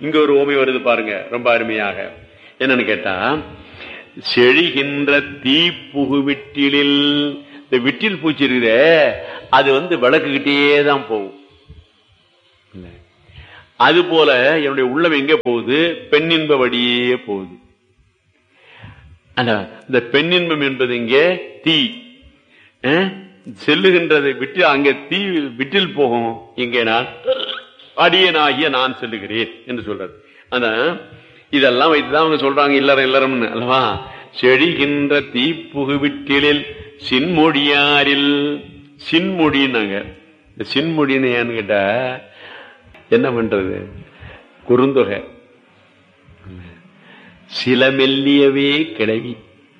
இங்க ஒரு ஓமை வருது பாருங்க ரொம்ப அருமையாக என்னன்னு கேட்டா செழிகின்ற தீப்புகு விட்டிலில் இந்த விட்டில் பூச்சி இருக்குதே அது வந்து விளக்குக்கிட்டே தான் போகும் இல்ல. அது போல என்னுடைய உள்ளம் எங்க போகுது பெண்ணின்ப வழியே போகுது அந்த இந்த பெண்ணின்பம் என்பது இங்கே தீ அஹ், செல்லுகின்றது விட்டு அங்க தீ விட்டில் போகும் இங்கே நான் அடியனாகிய நான் செல்லுகிறேன் என்று சொல்றது ஆனா இதெல்லாம் வைத்துதான் அவங்க சொல்றாங்க இல்லறம் இல்லறம்னு அல்லவா செழிகின்ற தீப்புகு விட்டிலில் சின்மொழியாரில் சின்மொழின்னாங்க இந்த சின்மொழின்னு ஏன்னு கேட்டா என்ன பண்றது குறுந்தொகை சில மெல்லியவே கிளவி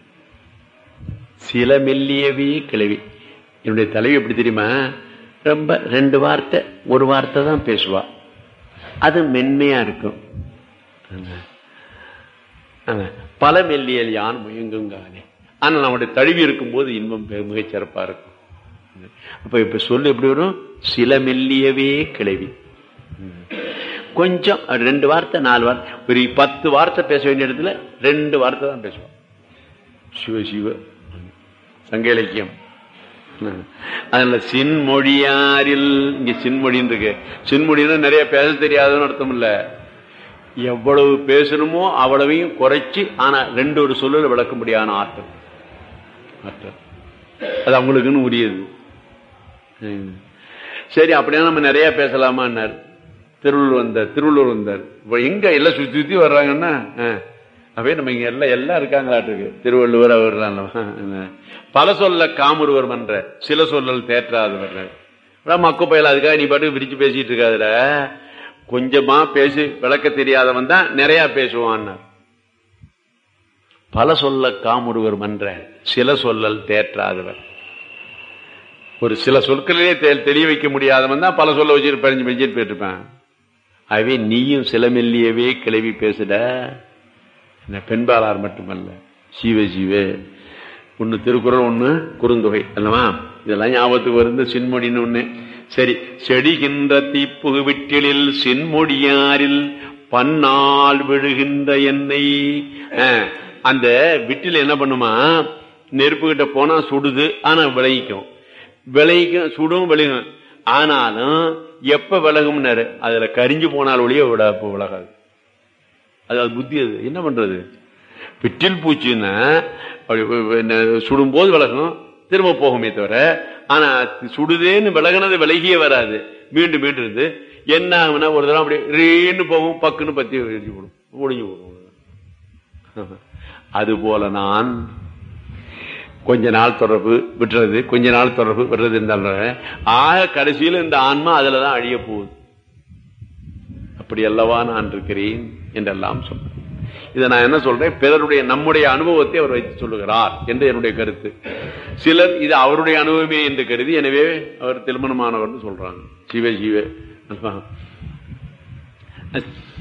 சில மெல்லியவே கிளவி என்னுடைய தலைவி எப்படி தெரியுமா ரொம்ப ரெண்டு வார்த்தை ஒரு வார்த்தை தான் பேசுவா அது மென்மையா இருக்கும் ஆமா. ஆமா. பல மெல்லியல் யான் முயங்குங்கானே ஆனா நம்முடைய தழுவி இருக்கும்போது இன்பம் பெ- மிகச் சிறப்பா இருக்கும் அப்ப இப்ப சொல்லு எப்படி வரும் சில மெல்லியவே கிளவி கொஞ்சம் ரெண்டு வார்த்தை நாலு வார்த்தை ஒரு பத்து வார்த்தை பேச வேண்டிய இடத்துல ரெண்டு வார்த்தை தான் பேசுவோம் சிவ சிவ சங்க இலக்கியம் அதுல சின்மொழியாரில் இங்க சின்மொழின்னு இருக்கு சின்மொழின்னா நிறைய பேச தெரியாதுன்னு அர்த்தம் இல்ல எவ்வளவு பேசணுமோ அவ்வளவையும் குறைச்சு ஆனா ரெண்டு ஒரு சொல்லுல விளக்க முடியாத ஆற்றல் ஆற்றல் அது அவங்களுக்குன்னு உரியது ம். சரி அப்படியே நம்ம நிறைய பேசலாமான்னார் திருவள்ளூர் வந்தார் திருவள்ளூர் வந்தார் இப்ப எங்க எல்லாம் சுத்தி சுத்தி வர்றாங்கன்னா ஆ, அப்படியே நம்ம இங்க எல்லாம் எல்லாம் இருக்காங்களாட்டுருக்கு திருவள்ளுவர் அவர் பல சொல்ல காமுருவர் மன்ற சில சொல்லல் தேற்றாதவர் மக்கு பயல அதுக்காக நீ பாட்டுக்கு விரிச்சு பேசிட்டு இருக்காதுல கொஞ்சமா பேசி விளக்க தெரியாதவன் தான் நிறைய பேசுவான்னார் பல சொல்ல காமுருவர் மன்ற சில சொல்லல் தேற்றாதவர் ஒரு சில சொற்களிலே தெ- தெளிய வைக்க முடியாதவன் தான் பல சொல்ல வச்சுட்டு பறிஞ்சு பெஞ்சிட்டு போயிட்டுருப்பேன் அவே நீயும் சிலமெல்லியவே கிளவி பேசுட இந்த பெண்பாளார் மட்டுமல்ல சீவ சீவ ஒன்னு திருக்குறள் ஒண்ணு குறுந்தொகை அல்லவா இதெல்லாம் ஞாபகத்துக்கு வருது சின்மொழின்னு ஒண்ணு சரி செடிகின்ற தீப்புகு விட்டிலில் சின்மொழியாரில் பன்னால் விழுகின்ற எண்ணெய் அஹ், அந்த விட்டில் என்ன பண்ணுமா நெருப்பு கிட்ட போனா சுடுது ஆனா விளைவிக்கும் விளைவிக்கும் சுடும் விளையும் ஆனாலும் எப்ப விலகும்னாரு அதுல கரிஞ்சு போனால் ஒழிய விட விலகாது அது அது புத்தி அது என்ன பண்றது பிட்டில் பூச்சின்னா அப்படி வ- வ- என்ன சுடும்போது விலகும் திரும்ப போகுமே தவிர ஆனா சுடுதேன்னு விலகுனது விலகியே வராது மீண்டும் மீண்டும் இருந்து என்ன ஆகும்னா ஒரு தடவை அப்படி ரீன்னு போகும் பக்குன்னு பத்தி எரிஞ்சு போடும் ஒடிஞ்சு போடும் அது போல நான் கொஞ்ச நாள் தொடர்பு விட்டுறது கொஞ்ச நாள் தொடர்பு விடுறது இருந்தாலும் ஆக கடைசியில் இந்த ஆன்மா அதுலதான் அழிய போகுது அப்படி அல்லவா நான் இருக்கிறேன் என்றெல்லாம் சொன்னார் இதை நான் என்ன சொல்றேன் பிறருடைய நம்முடைய அனுபவத்தை அவர் வைத்து சொல்லுகிறார் என்று என்னுடைய கருத்து சிலர் இது அவருடைய அனுபவமே என்று கருதி எனவே அவர் திருமணமானவர்னு சொல்றாங்க சிவ சிவ